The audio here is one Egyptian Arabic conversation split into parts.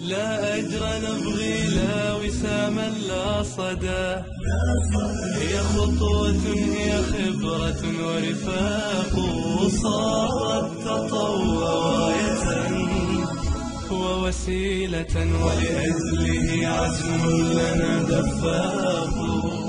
لا أجر نبغي لا وساما لا صدى هي خطوة هي خبرة ورفاق صارت تطوع غاية ووسيلة ولأجله عزم لنا دفاق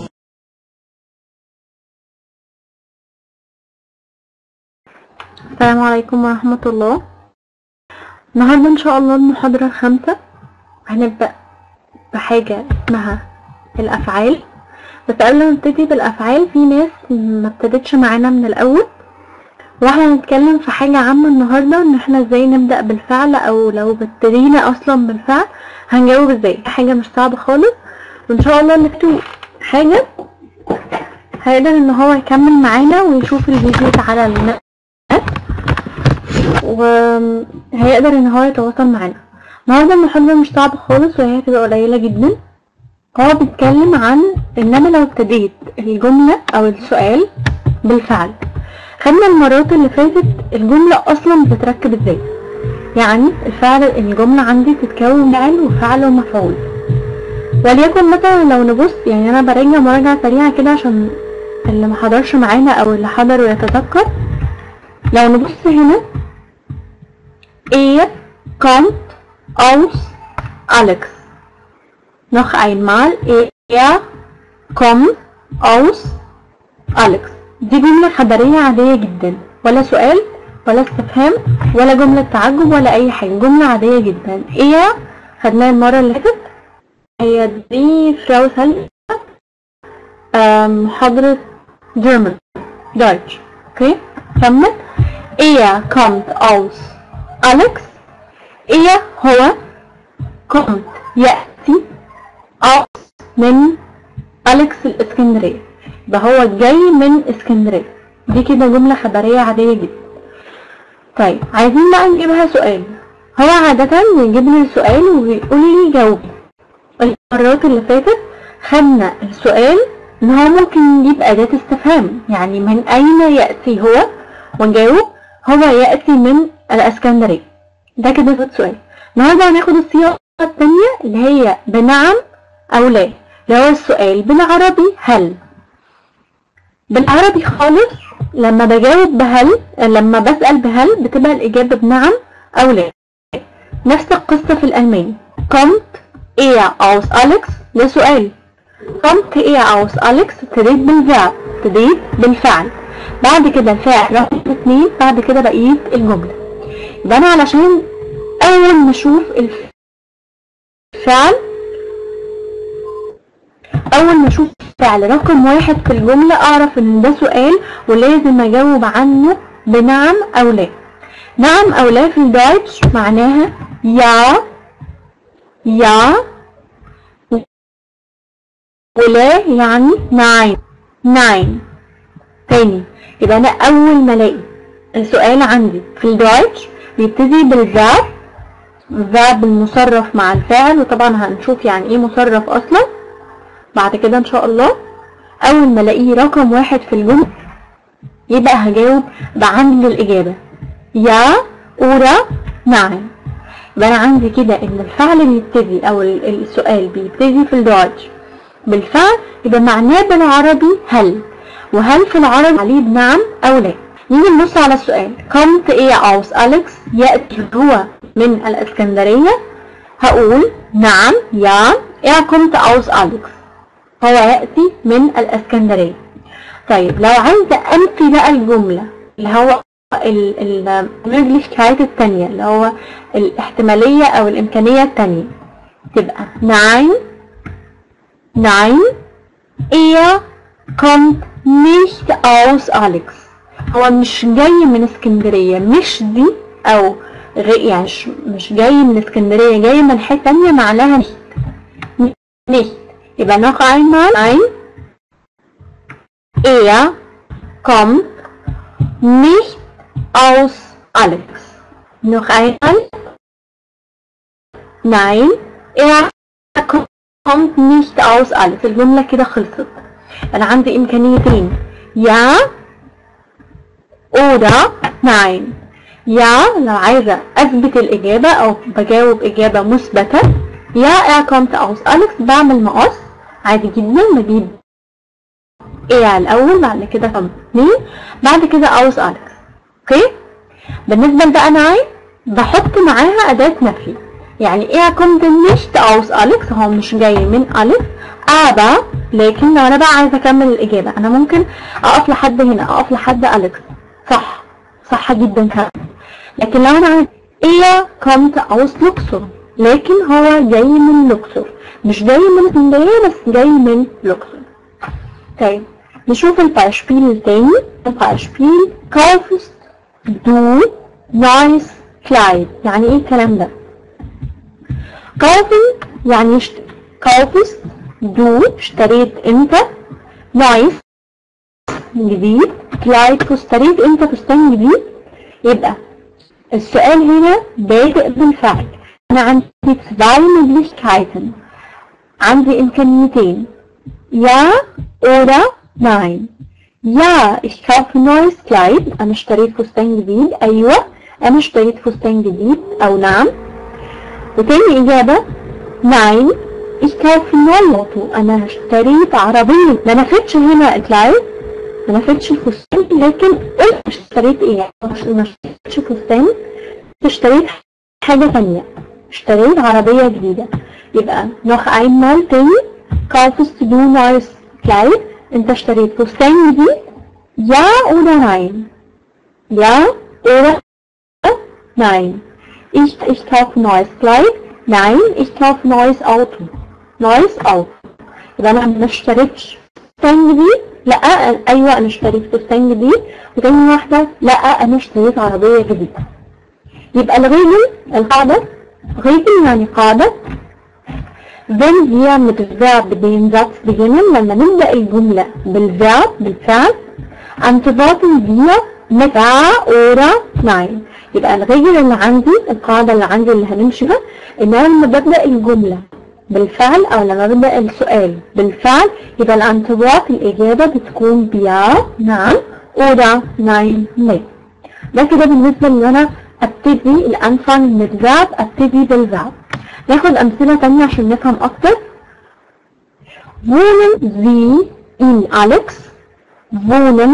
السلام عليكم ورحمة الله النهاردة إن شاء الله المحاضرة الخامسة هنبدأ بحاجة اسمها الأفعال بس قبل ما نبتدي بالأفعال في ناس ما ابتدتش معانا من الأول واحنا هنتكلم في حاجة عامة النهاردة ان احنا ازاي نبدأ بالفعل او لو ابتدينا اصلا بالفعل هنجاوب ازاي حاجة مش صعبة خالص وان شاء الله نكتب حاجة هيقدر ان هو يكمل معانا ويشوف الفيديو على النت وهيقدر ان هو يتواصل معانا النهارده المحاضرة مش صعبة خالص وهي هتبقى قليلة جدا هو بيتكلم عن ان انا لو ابتديت الجملة او السؤال بالفعل خدنا المرات اللي فاتت الجملة اصلا بتتركب ازاي يعني الفعل الجملة عندي تتكون من فعل وفعل ومفعول وليكن مثلا لو نبص يعني انا براجع مراجعة سريعة كده عشان اللي ما حضرش معانا او اللي حضر ويتذكر لو نبص هنا Er kommt aus Alex. Noch einmal. Er kommt aus Alex. دي جملة خبرية عادية جدا ولا سؤال ولا استفهام ولا جملة تعجب ولا أي حاجة جملة عادية جدا Er خدناها المرة اللي فاتت هي دي فراو سلمى محاضرة German Deutsch اوكي كمل Er kommt aus أليكس إيه هو كنت يأتي أوس من أليكس الإسكندرية ده هو جاي من اسكندرية دي كده جملة خبرية عادية جدا طيب عايزين بقى نجيبها سؤال هو عادة بيجيب لي السؤال وبيقول لي جاوب المرات اللي فاتت خدنا السؤال ان هو ممكن نجيب أداة استفهام يعني من أين يأتي هو ونجاوب هو يأتي من الاسكندرية ده كده فوت سؤال النهارده هناخد الصيغة التانية اللي هي بنعم أو لا اللي هو السؤال بالعربي هل بالعربي خالص لما بجاوب بهل لما بسأل بهل بتبقى الإجابة بنعم أو لا نفس القصة في الألماني kommt er aus Alex ده سؤال kommt er aus Alex ابتديت بالفعل ابتديت بالفعل بعد كده الفاعل رقم اتنين بعد كده بقية الجملة يبقى انا علشان اول ما اشوف الفعل اول ما اشوف فعل رقم واحد في الجملة اعرف ان ده سؤال ولازم اجاوب عنه بنعم او لا نعم او لا في الدايتش معناها يا يا ولا يعني ناين ناين تاني يبقى انا اول ما الاقي السؤال عندي في الدايتش بيبتدي بالفاب الفاب المصرف مع الفاعل وطبعا هنشوف يعني ايه مصرف اصلا بعد كده ان شاء الله اول ما الاقيه رقم واحد في الجملة يبقى هجاوب بعمل الاجابة يا اورا نعم يبقى انا عندي كده ان الفعل بيبتدي او السؤال بيبتدي في الدايتش بالفعل يبقى معناه بالعربي هل وهل في العربي عليه بنعم او لا نيجي نبص على السؤال kommt er aus أليكس يأتي هو من الإسكندرية هقول نعم يا er kommt aus أليكس هو يأتي من الإسكندرية طيب لو عايزة أنفي بقى الجملة اللي هو المجلشكايت التانية اللي هو الاحتمالية أو الإمكانية التانية تبقى nein nein er kommt nicht aus أليكس هو مش جاي من اسكندرية مش دي او غي يعني مش, مش جاي من اسكندرية جاي من حتة تانية معناها nicht nicht يبقى noch einmal ein er kommt nicht aus Alex noch einmal nein er kommt nicht aus Alex الجملة كده خلصت انا عندي امكانيتين يا oder nein يا لو عايزة أثبت الإجابة أو بجاوب إجابة مثبتة يا er kommt aus أليكس بعمل مقص عادي جدا بجيب ايه الأول بعد كده اتنين بعد كده aus أليكس اوكي بالنسبة لبقى ناين بحط معاها أداة نفي يعني ايه kommt nicht aus أليكس هو مش جاي من أليكس aber لكن لو أنا بقى عايزة أكمل الإجابة أنا ممكن أقف لحد هنا أقف لحد أليكس صح صح جدا كمان لكن لو أنا عايز ايه kommt aus لوكسور لكن هو جاي من لوكسور مش جاي من اسكندرية بس جاي من لوكسور طيب نشوف البايشبيل التاني البايشبيل kaufst du neues Kleid يعني ايه الكلام ده kaufen يعني يشتري kaufst du اشتريت انت neues جديد Kleid اشتريت انت فستان جديد يبقى السؤال هنا بادئ بالفعل أنا عندي zwei Möglichkeiten عندي إمكانيتين ja oder nein ja ich kaufe neues Kleid أنا اشتريت فستان جديد أيوة أنا اشتريت فستان جديد أو نعم وتاني إجابة nein ich kaufe neue Auto أنا اشتريت عربية ما نفتش هنا الكلايد ما نفتش الفستان لكن قلت اشتريت ايه مش ما اشتريتش فستان اشتريت حاجة تانية اشتريت عربية جديدة يبقى noch einmal تاني kaufst du neues Kleid انت اشتريت فستان جديد ja oder nein ja oder nein ich ich kaufe neues Kleid nein ich kaufe neues Auto neues Auto يبقى انا ما اشتريتش فستان جديد لا ايوه انا اشتريت فستان جديد وتاني واحدة لا انا اشتريت عربية جديدة يبقى الغيبل القاعدة غيبل يعني قاعدة wenn wir mit Verb den Satz beginnen لما نبدأ الجملة بالverb بالفعل antworten wir mit ja oder nein يبقى الغير اللي عندي القاعدة اللي عندي اللي هنمشي بها ان انا لما ببدأ الجملة بالفعل او لما ببدأ السؤال بالفعل يبقى الانتباط الإجابة بتكون بيا نعم oder nein nicht ده كده بالنسبة ان انا ابتدي الانفان من الفعل ابتدي بالفعل ناخد امثلة تانية عشان نفهم اكتر wohnen Sie in Alex wohnen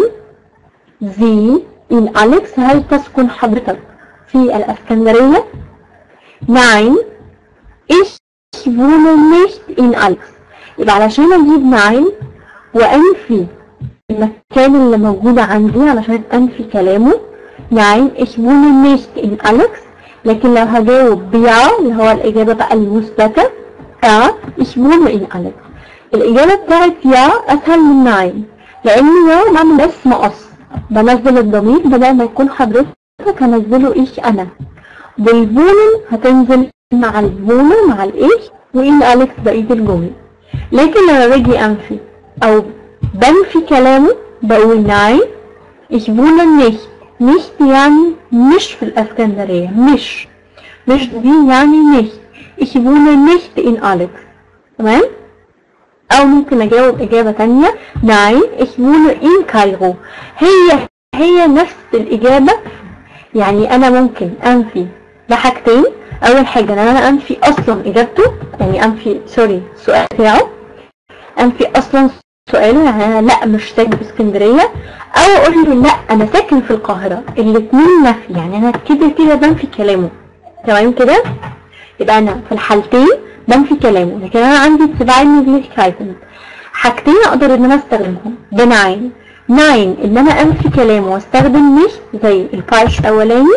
Sie in Alex هل تسكن حضرتك في الاسكندرية nein ich wohne nicht in Alex يبقى علشان اجيب nein وانفي المكان اللي موجودة عندي علشان انفي كلامه nein ich wohne nicht in Alex لكن لو هجاوب بيا اللي هو الإجابة بقى المثبتة ja ich wohne in Alex الإجابة بتاعت يا أسهل من ناين لأن يا بعمل بس مقص بنزل الضمير بدل ما يكون حضرتك هنزله إيش أنا والفونن هتنزل مع الفونن مع الإيش وإن أليكس بقية الجملة لكن لما باجي أنفي أو بنفي كلامه بقول ناين ich wohne nicht nicht يعني مش في الاسكندرية مش مش دي يعني nicht ich wohne nicht in Alex تمام او ممكن اجاوب اجابة تانية nein ich wohne in كايرو هي هي نفس الاجابة يعني انا ممكن انفي بحاجتين اول حاجة ان انا انفي اصلا اجابته يعني انفي سوري السؤال بتاعه انفي اصلا سؤاله يعني انا لا مش ساكن في اسكندريه او اقول له لا انا ساكن في القاهره الاثنين نفي يعني انا كده كده بنفي كلامه تمام كده يبقى انا في الحالتين بنفي كلامه لكن انا عندي zwei Möglichkeiten حاجتين اقدر ان انا استخدمهم بناين ناين ان انا انفي كلامه واستخدم مش زي البايش الاولاني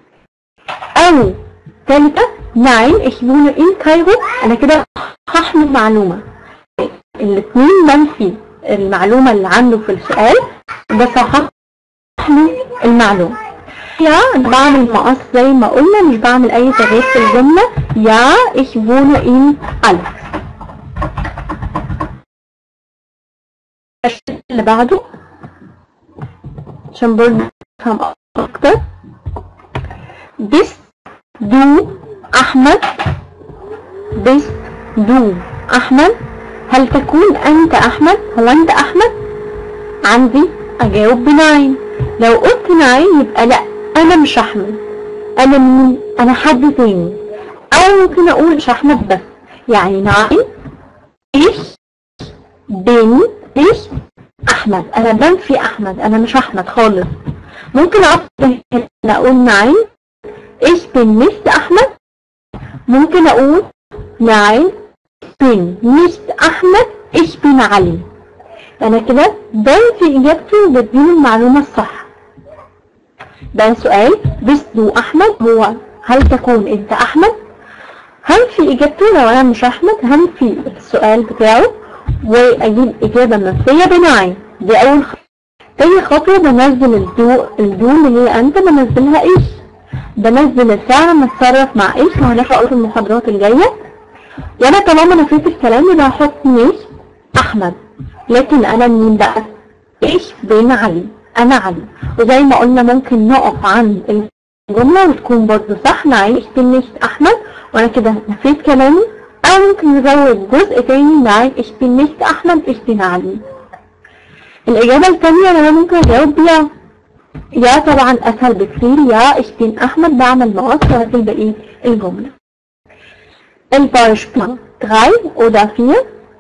او ثالثه ناين ich wohne in كايرو انا كده هحمل معلومه الاثنين منفي المعلومة اللي عنده في السؤال بصحح له المعلومة يا أنا بعمل مقص زي ما قلنا مش بعمل أي تغيير في الجملة يا ich wohne in Alex اللي بعده عشان برضه نفهم أكتر bist du أحمد bist du أحمد هل تكون أنت أحمد؟ هو أنت أحمد؟ عندي أجاوب بناين لو قلت ناين يبقى لأ انا مش احمد انا مين انا حد تاني او ممكن اقول مش احمد بس يعني نعم ايش بين ايش احمد انا بنفي احمد انا مش احمد خالص ممكن اقول اقول نعم ايش بين مش احمد ممكن اقول نعم بين مش احمد ايش بين علي انا كده بنفي اجابته وبديله المعلومه الصح ده سؤال بس دو احمد هو هل تكون انت احمد هنفي اجابته لو انا مش احمد هنفي السؤال بتاعه واجيب اجابه منفيه بنعم دي اول خطوه تاني خطوه بنزل الدو الدو اللي هي انت بنزلها ايش بنزل الفعل نتصرف مع ايش وهنقرا في المحاضرات الجايه وانا طالما نفيت الكلام يبقى هحط ايش احمد لكن انا مين بقى ايش بين علي انا علي وزي ما قلنا ممكن نقف عن الجملة وتكون برضو صح نعيش بين احمد وانا كده نفيت كلامي او ممكن نزود جزء تاني نعيش بين احمد ايش بين علي الاجابة التانية اللي انا ممكن اجاوب يا يا طبعا اسهل بكتير يا ايش بين احمد بعمل مقص وهكذا بقية الجملة البارشبل 3 oder 4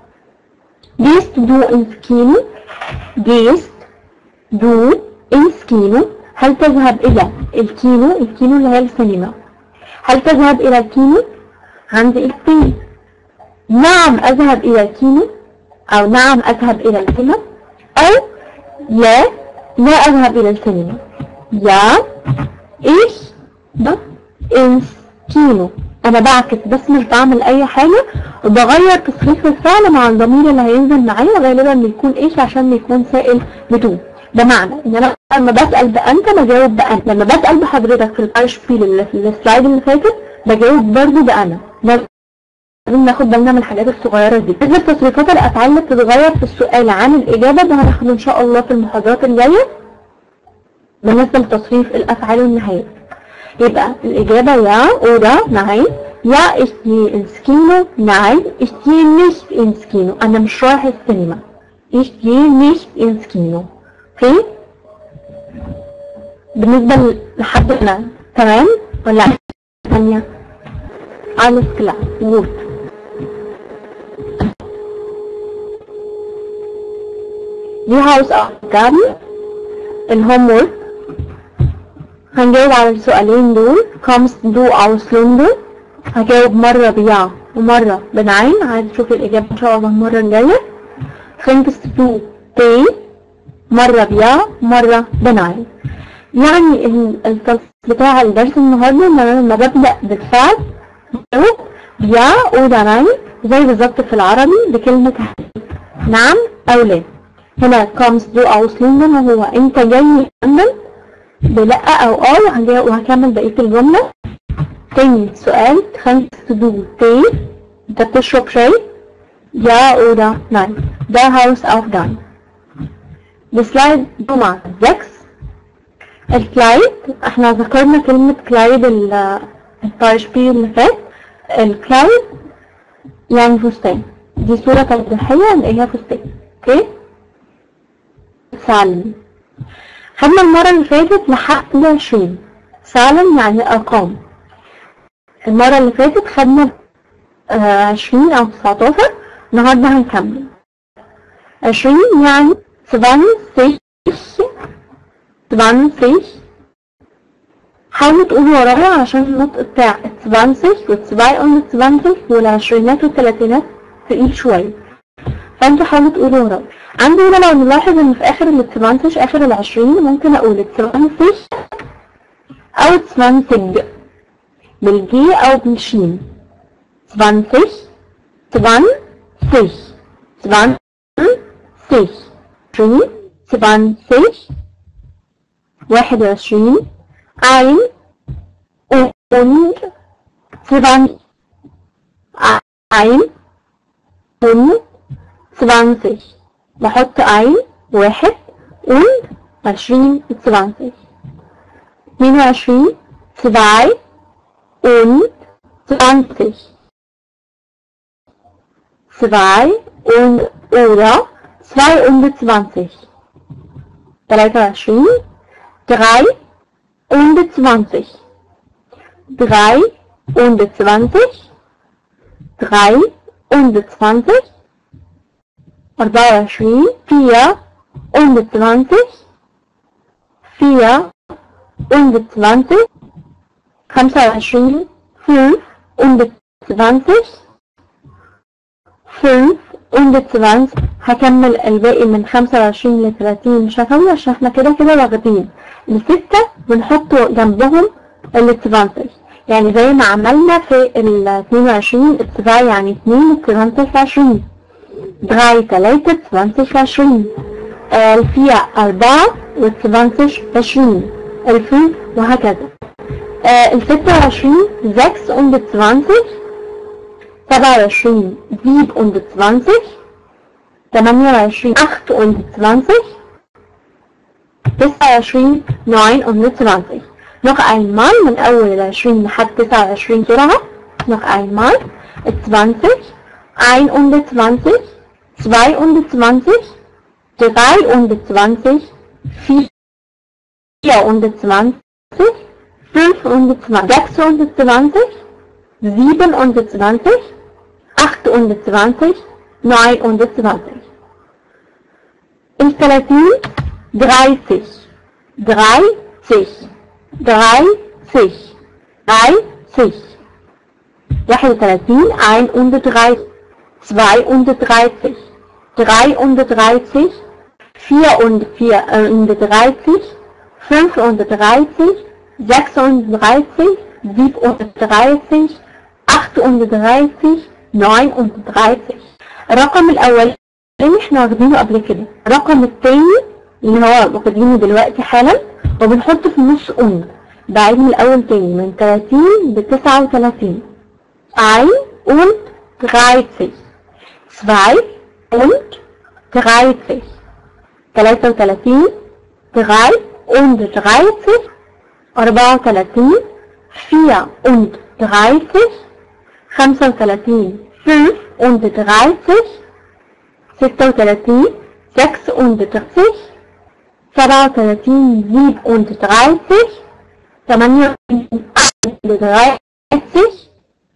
Gehst du ins Kino? Gehst du ins Kino? هل تذهب إلى الكينو؟ الكينو اللي هي السينما. هل تذهب إلى الكينو؟ عندي إجابتين. نعم أذهب إلى الكينو أو نعم أذهب إلى السينما أو لا لا أذهب إلى السينما. يا إيش ده ins كينو أنا بعكس بس مش بعمل أي حاجة وبغير تصريف الفعل مع الضمير اللي هينزل معايا غالبا بيكون ايش عشان يكون سائل بدون بمعنى ان انا لما بسأل بأنت بجاوب بأنا لما بسأل بحضرتك في الارشبيل اللي في السلايد اللي فاتت بجاوب برضه بأنا لازم ناخد بالنا من الحاجات الصغيرة دي بالنسبة لتصريفات الأفعال اللي بتتغير في السؤال عن الإجابة ده هناخده إن شاء الله في المحاضرات الجاية بالنسبة لتصريف الأفعال والنهايات يبقى الإجابة يا أورا نعم Ja, ich gehe ins Kino. Nein, ich gehe nicht ins Kino. أنا مش رايح السينما. Ich gehe nicht ins Kino. اوكي؟ بالنسبة لحد هنا تمام ولا ثانية؟ Alles klar. Gut. Die Hausaufgaben الهومورك هنجاوب على السؤالين دول kommst du aus London هجاوب مرة بيا ومرة بنعين عايز اشوف الإجابة إن شاء الله المرة الجاية خنجست تو تي مرة بيا مرة بنعين يعني التصل بتاع الدرس النهاردة ان انا لما ببدأ بالفعل بجاوب بيا ودنعين زي بالظبط في العربي بكلمة نعم أو لا هنا comes do أو سلندن وهو انت جاي لندن بلا أو اه وهكمل بقية الجملة تاني سؤال خمس تدو تي انت بتشرب شاي يا oder nein der Haus auf dein السلايد جمعة 6 الكلايد احنا ذكرنا كلمة كلايد التايشبي اللي فات الكلايد يعني فستان دي صورة توضيحية ان هي فستان اوكي سالم خدنا المرة اللي فاتت لحد عشرين سالم يعني ارقام المرة اللي فاتت خدنا عشرين أو تسعتاشر النهاردة هنكمل عشرين يعني zwanzig zwanzig حاولوا تقولوا ورايا عشان النطق بتاع zwanzig والزوايundzwanzig والعشرينات والتلاتينات تقيل شوية فانتوا حاولوا تقولوا ورايا عندي هنا لو نلاحظ ان في اخر ال 20 اخر العشرين ممكن اقول 20 او 20 بالجي أو بالشين 20 20 20 20 20 واحد وعشرين ein und zwanzig ein und zwanzig بحط ein واحد und عشرين zwanzig اتنين وعشرين zwei und zwanzig zwei und oder zwei und zwanzig 23 drei und 20. 3 und 20. 3 und 20. 24 4 und 20. 4 und 20. 25 5 und 20. 5 und 20 هكمل الباقي من 25 ل 30 شفوي عشان احنا كده كده واخدين الستة بنحطه جنبهم ال 20 يعني زي ما عملنا في ال 22 اتباع يعني 2 20 في 20 3 3 20 في 20 الفيا 4 و 20 في 20 الفين وهكذا ال 26 6 und 20 27 7 und 20 28 8 und 20 29 9 und 20 noch einmal من أول ال 20 لحد 29 بسرعة noch einmal 20 21 22 23 24 25 26 27 28 29 ال 30 30 30 30 30 31 31 32 33 34 35 36 37 38 39 الرقم الأول اللي احنا واخدينه قبل كده الرقم التاني اللي هو واخدينه دلوقتي حالا وبنحطه في النص أم بعيد من الأول تاني من 30 ل 39 ein und 30 zwei und 30 33 3 und 30 34 4 und 30 35 5 und 30 36 36 37 37 38 39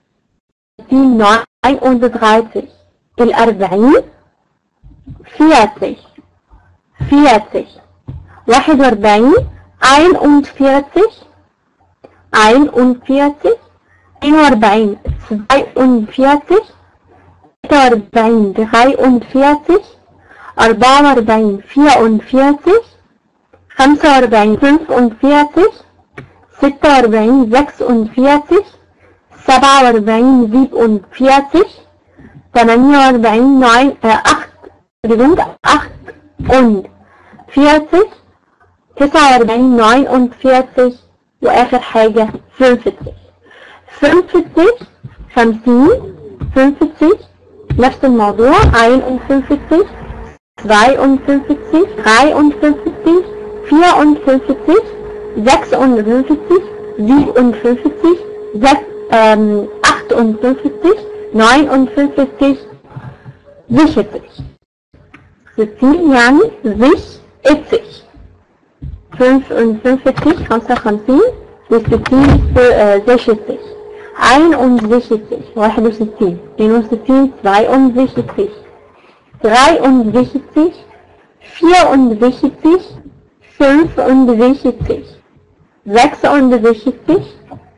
39 الأربعين vierzig vierzig واحد وأربعين einundvierzig einundvierzig اثنين وأربعين zweiundvierzig ثلاثة وأربعين dreiundvierzig أربعة وأربعين vierundvierzig خمسة وأربعين fünfundvierzig ستة وأربعين sechsundvierzig سبعة وأربعين siebenundvierzig ثمانية وأربعين neun äh, acht Entschuldigung acht und vierzig تسعة وأربعين neunundvierzig وآخر حاجة fünfzig fünfzig خمسين fünfzig نفس الموضوع einundfünfzig zweiundfünfzig dreiundfünfzig vierundfünfzig sechsundfünfzig siebenundfünfzig sechs, ähm, achtundfünfzig neunundfünfzig siebzig ستين يعني sich اتسig fünfundfünfzig خمسة وخمسين وستين siebzig einundsiebzig واحد وستين اثنين وستين zweiundsiebzig dreiundsiebzig vierundsiebzig fünfundsiebzig sechsundsiebzig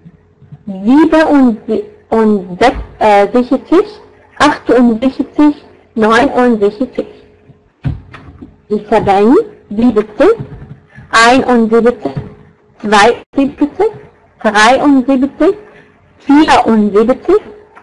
siebenundsiebzig achtundsiebzig neunundsiebzig سبعين siebzig einundsiebzig zweiundsiebzig dreiundsiebzig vierundsiebzig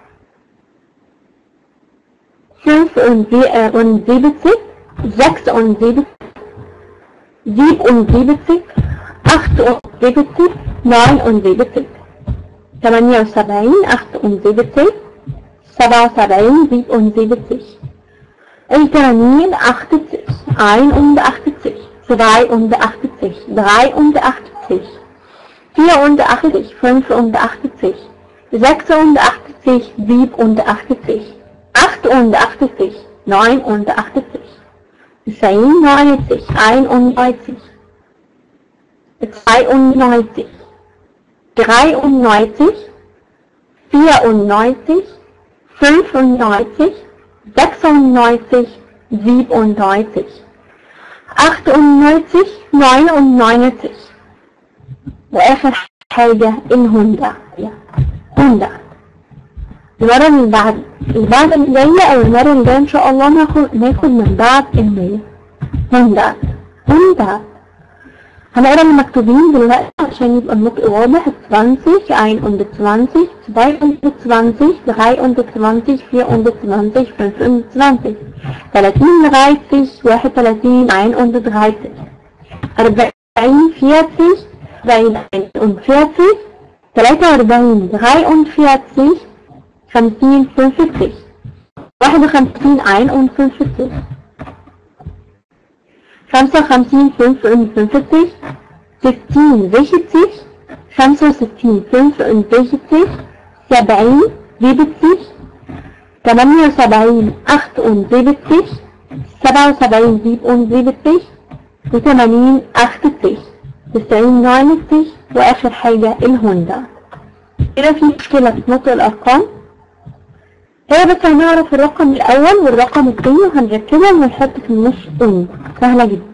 fünfundsiebzig sechsundsiebzig siebenundsiebzig achtundsiebzig neunundsiebzig ثمانية وسبعين achtundsiebzig سبعة وسبعين siebenundsiebzig الثمانين achtzig einundachtzig zweiundachtzig dreiundachtzig vierundachtzig fünfundachtzig sechsundachtzig siebenundachtzig achtundachtzig neunundachtzig تسعين neunzig einundneunzig 92 93 94 95 96 97 98 99 واخر حاجة الهوندا هوندا المرة اللي بعد اللي بعد اللي جاية او المرة اللي جاية ان شاء الله ناخد ناخد من بعد المية هوندا هوندا هنقرا المكتوبين دلوقتي عشان يبقى النطق واضح 20 21 22 23 24 25 30 لغاية 31 31 40 44 43 43 43 50 55 51 51 55 55 60 60 65 65 70 70 78 78 77 77 و80 80 90 90 واخر حاجة الهوندا كده في مشكلة في نطق الارقام هي بس هنعرف الرقم الاول والرقم الثاني وهنركبهم ونحط في النص ام سهلة جدا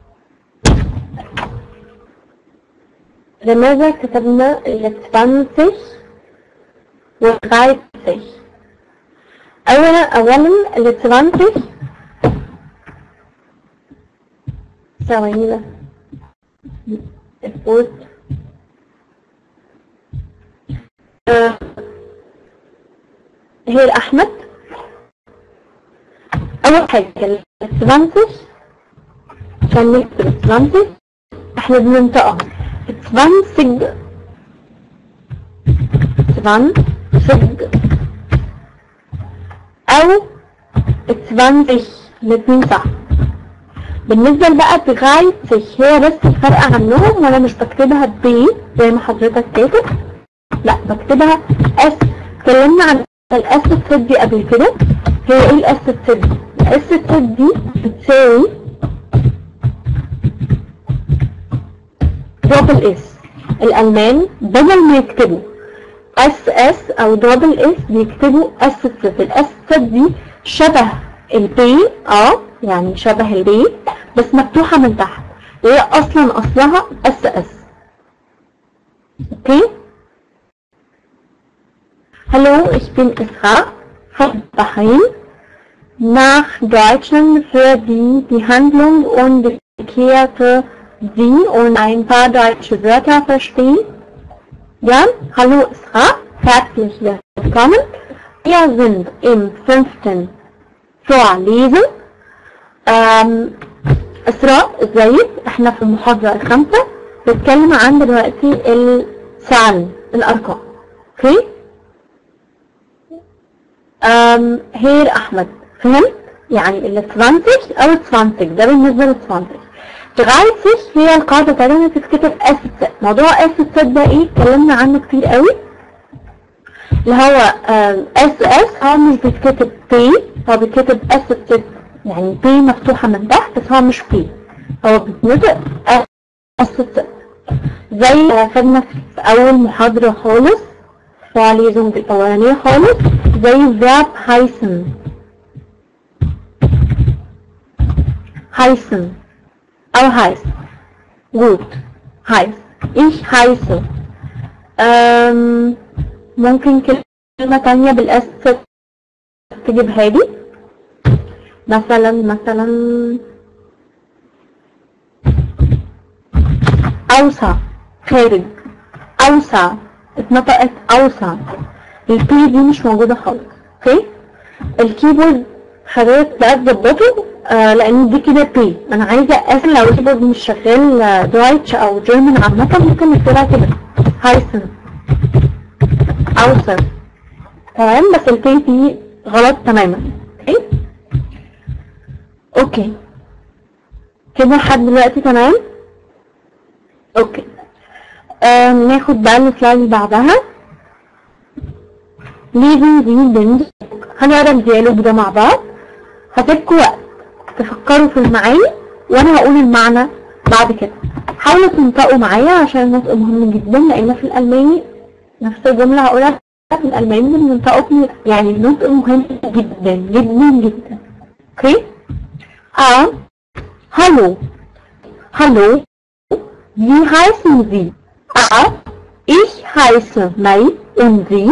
لماذا كتبنا ال 20 والغاية 6 اولا اولا ال 20 ثواني بس البوست آه، هي الأحمد أول حاجة السبانسش عشان نكتب السبانسش احنا بننطقها سبانسج سبانسج أو سبانسش الاتنين صح بالنسبة بقى بغايتش هي بس الفرق عنهم وانا مش بكتبها ب زي ما حضرتك كاتب لا بكتبها اس اتكلمنا عن الاس السد دي قبل كده هي ايه الاس السد دي؟ الاس السد دي بتساوي دبل اس الالمان بدل ما يكتبوا اس اس او دبل اس بيكتبوا اس السد الاس السد دي شبه البي اه يعني شبه البي بس مفتوحة من تحت وهي اصلا اصلها اس اس اوكي Hallo, ich bin Isra von Bahrain. Nach Deutschland für die Behandlung und bekehrte Sie und ein paar deutsche Wörter verstehen. Ja, hallo Isra, herzlich willkommen. Wir sind im fünften Vorlesen. Ähm, إسراء ازيك احنا في المحاضرة الخامسة بنتكلم عن دلوقتي السعل الأرقام اوكي أم هير أحمد فهمت يعني ال 20 أو 20 ده بالنسبة لل 20 لغاية 6 هي القاعدة بتاعتنا تتكتب اس موضوع اس ده ايه اتكلمنا عنه كتير قوي اللي هو اس اس هو مش بيتكتب بي هو بيتكتب اس يعني بي مفتوحة من تحت بس هو مش بي هو بيتنطق اس زي ما خدنا في أول محاضرة خالص فعاليزم الأولانية خالص زي verb heißen heißen أو heiß gut heiß ich heiße أم ممكن كلمة تانية بالأس تجيبها لي مثلا مثلا أوسع خارج أوسع اتنطقت أوسع البي دي مش موجودة خالص اوكي الكيبورد حضرتك بقى تظبطه آه لان دي كده بي انا عايزه اقفل لو الكيبورد مش شغال آه، دويتش او جيرمان عامه ممكن نكتبها كده هايسن اوسر تمام بس البي دي غلط تماما اوكي اوكي كده لحد دلوقتي تمام اوكي آه ناخد بقى السلايد اللي بعدها ليفن دي بند هنقرا الديالوج ده مع بعض هسيبكوا وقت تفكروا في المعاني وانا هقول المعنى بعد كده حاولوا تنطقوا معايا عشان النطق مهم جدا لان في الالماني نفس الجملة هقولها في الالماني بننطقه يعني النطق مهم جدا جدا جدا اوكي اه hallo hallo wie heißen Sie a ich heiße Mai und Sie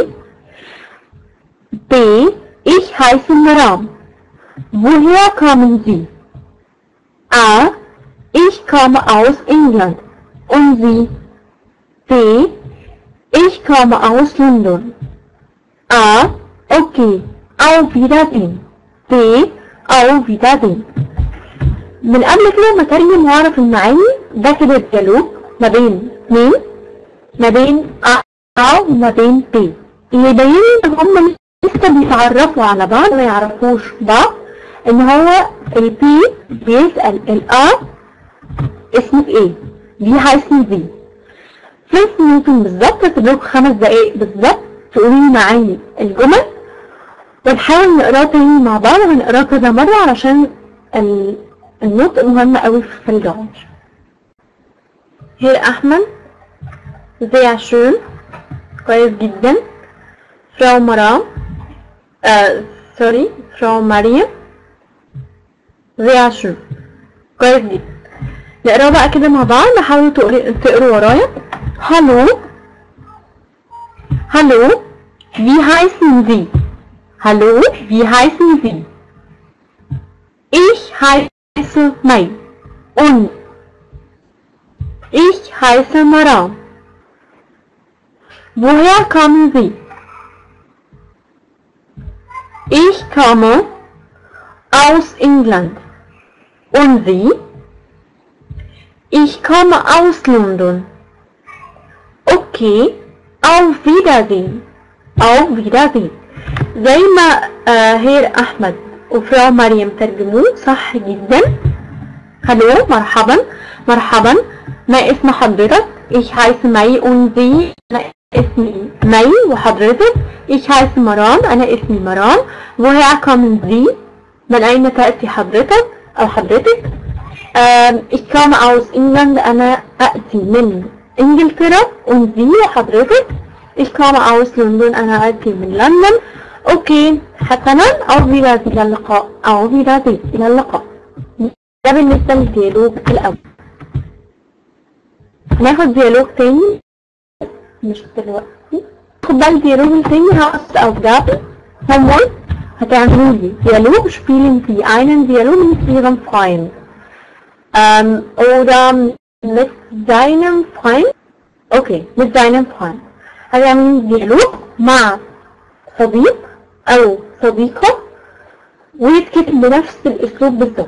b ich heiße Maram woher kommen Sie a ich komme aus England und Sie b ich komme aus London a okay auf Wiedersehen b auf Wiedersehen من قبل كده ما اترجم واعرف المعاني ده كده الديالوج ما بين مين ما بين ا وما بين بي اللي يبين ان هم لسه بيتعرفوا على بعض ما يعرفوش بعض ان هو البي بيسأل الأ اسمك ايه دي هايسن دي خمس ممكن بالظبط تدرك خمس دقايق بالظبط تقولي لي معاني الجمل ونحاول نقراه تاني مع بعض ونقراه كذا مرة علشان ال- النطق مهم قوي في الجوج هير أحمد sehr schön كويس جدا فراو مرام آه سوري فراو مريم sehr schön كويس جدا نقراه بقى كده مع بعض حاولوا تقري- تقروا ورايا hallo hallo wie heißen Sie hallo wie heißen Sie ich heiße Mai und ich heiße Maram woher kommen Sie ich komme aus England und Sie ich komme aus London. Okay, auf Wiedersehen. Auf Wiedersehen. زي ما آه هير أحمد وفراو مريم ترجموه صح جدا. هلو مرحبا مرحبا ما اسم حضرتك؟ Ich heiße Mai und Sie؟ أنا اسمي مي وحضرتك؟ Ich heiße مرام أنا اسمي مرام. Woher kommen Sie؟ من أين تأتي حضرتك أو حضرتك؟ Ähm, ich komme aus England, أنا أأتي من إنجلترا und Sie وحضرتك ich komme aus لندن أنا أأتي من لندن أوكي حسنا auf Wiedersehen إلى اللقاء auf Wiedersehen إلى اللقاء ده بالنسبة للديالوج الأول ناخد ديالوج تاني مش دلوقتي خد بقى الديالوج التاني هقص أوجاب homework هتعملوا لي Dialog spielen Sie einen Dialog mit Ihrem Freund ähm, oder mit seinem Freund okay mit seinem Freund هتعمل ديالوج مع صديق أو صديقة ويتكتب بنفس الأسلوب بالظبط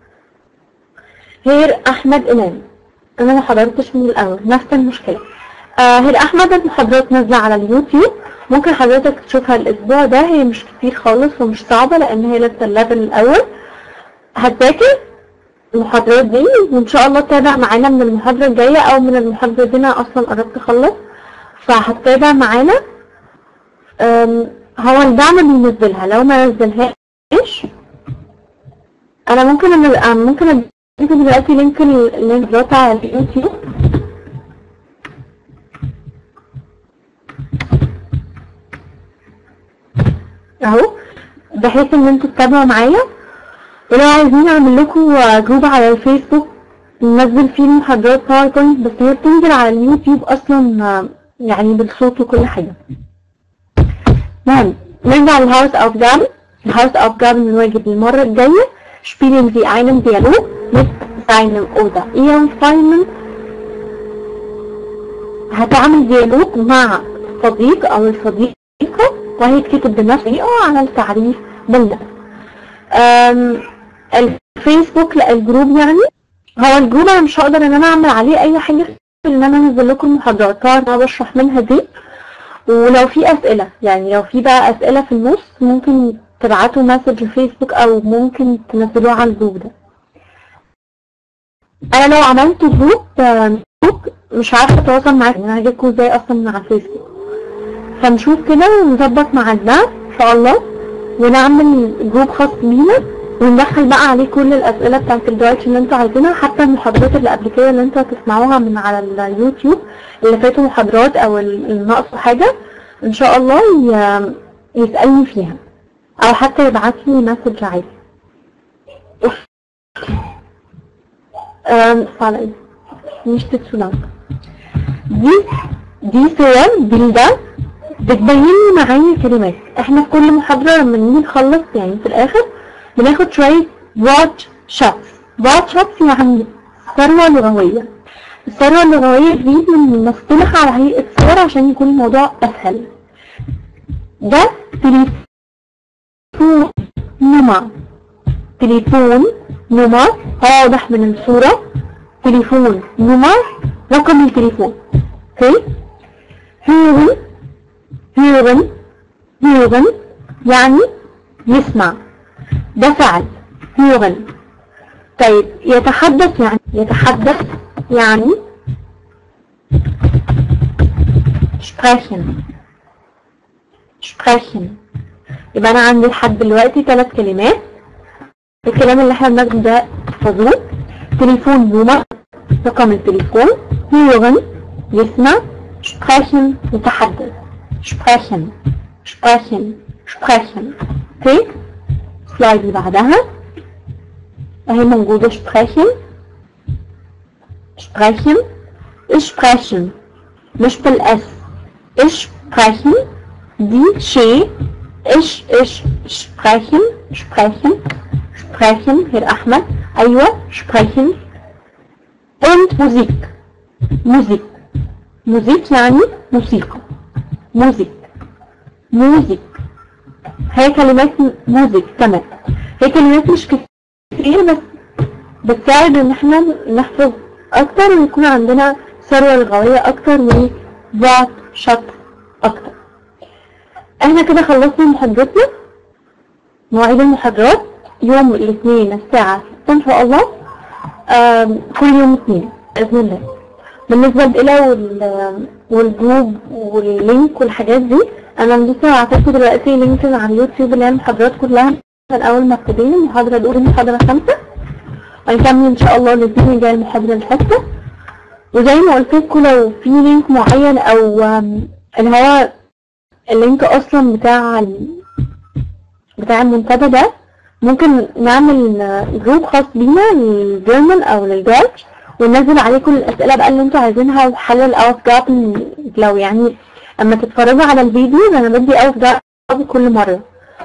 هير أحمد إمام أنا ما حضرتش من الأول نفس المشكلة آه هير أحمد المحاضرات نازلة على اليوتيوب ممكن حضرتك تشوفها الأسبوع ده هي مش كتير خالص ومش صعبة لأن هي لسه الليفل الأول هتذاكر المحاضرات دي وإن شاء الله تتابع معانا من المحاضرة الجاية أو من المحاضرة دي أنا أصلا قربت أخلص فهتتابع معانا أم، هو الدعم بينزلها لو ما نزلهاش أنا ممكن أن- أم، ممكن أديك دلوقتي لينك ال- اللينك بتاع على اليوتيوب اهو بحيث ان انتوا تتابعوا معايا ولو عايزين اعمل لكم جروب على الفيسبوك ننزل فيه المحاضرات باوربوينت بس هي بتنزل على اليوتيوب اصلا آه، يعني بالصوت وكل حاجة نعم نرجع للهاوس اوف جام الهاوس اوف جام الواجب المرة الجاية spielen Sie einen Dialog mit seinem oder ihrem Freund هتعمل ديالوج مع صديق او الصديقة وهيتكتب بنفس الطريقة على التعريف بالنفس أم، الفيسبوك لا الجروب يعني هو الجروب انا مش هقدر ان انا اعمل عليه اي حاجة غير ان انا انزل لكم المحاضرات اللي انا بشرح منها دي ولو في اسئلة يعني لو في بقى اسئلة في النص ممكن تبعتوا مسج الفيسبوك او ممكن تنزلوه على الجروب ده انا لو عملت جروب آه، جروب مش عارفة اتواصل معاكم انا هجيبكم ازاي اصلا من على الفيسبوك فنشوف كده ونظبط مع ده ان شاء الله ونعمل جروب خاص بينا وندخل بقى عليه كل الأسئلة بتاعت الدايتش اللي انتوا عايزينها حتى المحاضرات اللي قبل كده اللي انتوا هتسمعوها من على اليوتيوب اللي فاتوا محاضرات أو اللي ناقصوا حاجة إن شاء الله ي- يسألني فيها أو حتى يبعت لي مسج عادي أم فعلا مش تتسولان دي دي صور بلدة بتبين لي معاني الكلمات احنا في كل محاضرة لما نيجي نخلص يعني في الآخر بناخد شوية وات شوتس وات شوتس يعني ثروة لغوية الثروة اللغوية دي بنمثلها على هيئة صور عشان يكون الموضوع أسهل ده تليفون نمر تليفون نمر واضح من الصورة تليفون نمر رقم التليفون اوكي هيرن هيرن هيرن يعني يسمع ده فعل هيرن طيب يتحدث يعني يتحدث يعني sprechen sprechen يبقى انا عندي لحد دلوقتي ثلاث كلمات الكلام اللي احنا بناخده ده حضور تليفون نمر رقم التليفون hören يسمع sprechen يتحدث sprechen sprechen sprechen اوكي السلايد اللي بعدها اهي موجودة sprechen sprechen sprechen مش بالاس sprechen die شيء ايش ايش sprechen sprechen sprechen Herr أحمد أيوة sprechen und Musik Musik Musik يعني موسيقى Musik Musik هي كلمات موزيك تمام هي كلمات مش كتير بس بتساعد ان احنا نحفظ اكتر ويكون عندنا ثروة لغوية اكتر ووعد شطر اكتر احنا كده خلصنا محاضرتنا مواعيد المحاضرات يوم الاثنين الساعة 6 ان شاء الله آم، كل يوم اثنين بإذن الله بالنسبة لإلى وال... والجروب واللينك والحاجات دي أنا لسه هعطيكم دلوقتي لينك على اليوتيوب اللي هي المحاضرات كلها من أول ما ابتدينا المحاضرة الأولى المحاضرة الخامسة هنكمل إن شاء الله الاثنين الجاي المحاضرة السادسة وزي ما قلت لكم لو في لينك معين أو آم، اللي هو اللينك أصلا بتاع ال... بتاع المنتدى ده ممكن نعمل آه، جروب خاص بينا للجيرمان او للدوتش وننزل عليه كل الاسئله بقى اللي انتوا عايزينها وحل الاوفجاب لو يعني اما تتفرجوا على الفيديو ده انا بدي اوفجاب كل مره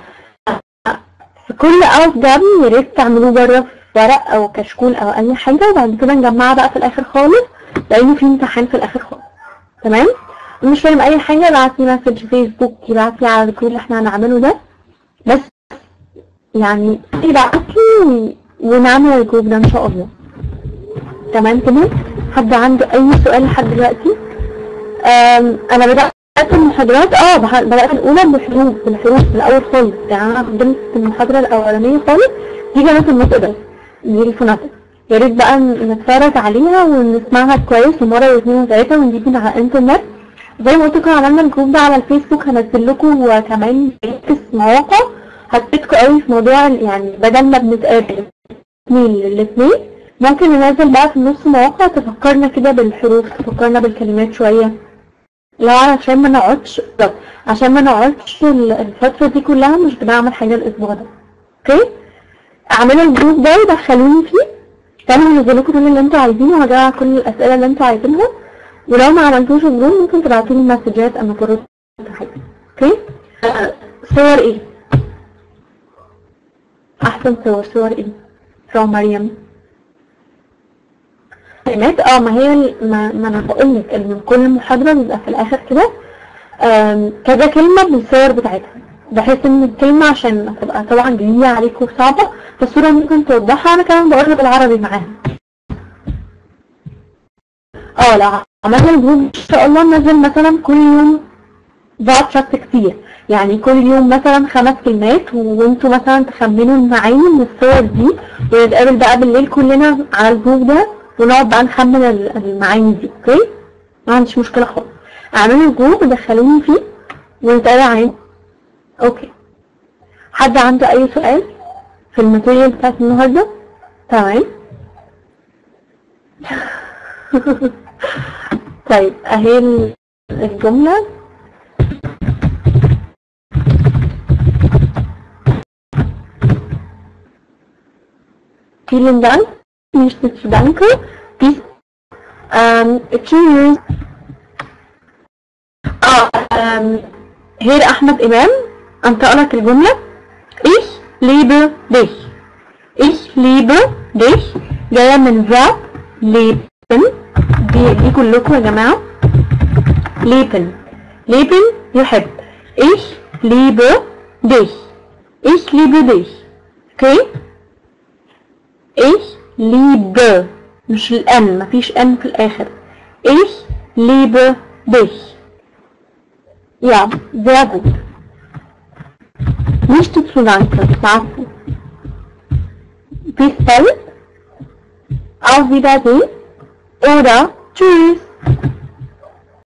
في كل اوفجاب يا ريت تعملوه بره في ورق او كشكول او اي حاجه وبعد كده نجمعها بقى في الاخر خالص لانه في امتحان في الاخر خالص تمام مش فاهم اي حاجه ابعت لي مسج فيسبوك ابعت لي على الجروب اللي احنا هنعمله ده بس يعني ابعتلي ونعمل الجروب ده ان شاء الله تمام كده حد عنده اي سؤال لحد دلوقتي أم، انا بدات المحاضرات اه بح- بدات الاولى بالحروف بالحروف من الاول خالص يعني انا فضلت في المحاضره الاولانيه خالص دي كانت النطق بس دي الفوناتيك يا ريت بقى ن- نتفرج عليها ونسمعها كويس ومره واثنين وثلاثه ونجيب من على الانترنت زي ما قلت لكم عملنا الجروب ده على الفيسبوك هنزل لكم كمان لينكس مواقع هتفيدكم قوي في موضوع ال- يعني بدل ما بنتقابل اثنين للاثنين ممكن ننزل بقى في النص مواقع تفكرنا كده بالحروف تفكرنا بالكلمات شوية لا عشان ما نقعدش بالظبط، عشان ما نقعدش ال- الفترة دي كلها مش بنعمل حاجة الأسبوع ده اوكي اعملوا الجروب ده ودخلوني فيه تاني هنزل لكم كل اللي انتوا عايزينه وهجمع كل الأسئلة اللي انتوا عايزينها ولو ما عملتوش الجروب ممكن تبعتولي مسجات اما تردوا حاجة اوكي آه، صور ايه احسن صور صور ايه صور مريم كلمات اه ما هي ال- ما, ما انا بقول لك ان كل محاضره بيبقى في الاخر كده آم، كذا كلمه بالصور بتاعتها بحيث ان الكلمه عشان تبقى طبعا جديده عليكم وصعبه فالصوره ممكن توضحها انا كمان بقولها بالعربي معاها اه لو عملنا الجروب ان شاء الله ننزل مثلا كل يوم بعض شخص كتير يعني كل يوم مثلا خمس كلمات وانتوا مثلا تخمنوا المعاني من الصور دي ونتقابل بقى بالليل كلنا على الجروب ده ونقعد بقى نخمن ال- المعاني دي اوكي ما عنديش مشكلة خالص اعملوا الجروب ودخلوني فيه ونتقابل عليه اوكي حد عنده اي سؤال في الماتيريال بتاعت النهارده تمام طيب اهي ال- الجملة Vielen Dank, nicht zu danke. Bis ähm, tschüss. اه ähm, هير احمد امام انطق لك الجملة ich liebe dich ich liebe dich جاية من verb leben دي, دي كلكم يا جماعة leben leben يحب ich liebe dich ich liebe dich اوكي ich liebe مش الان مفيش ان في الاخر ich liebe dich ja sehr gut nicht zu danke danke bis bald auf Wiedersehen oder tschüss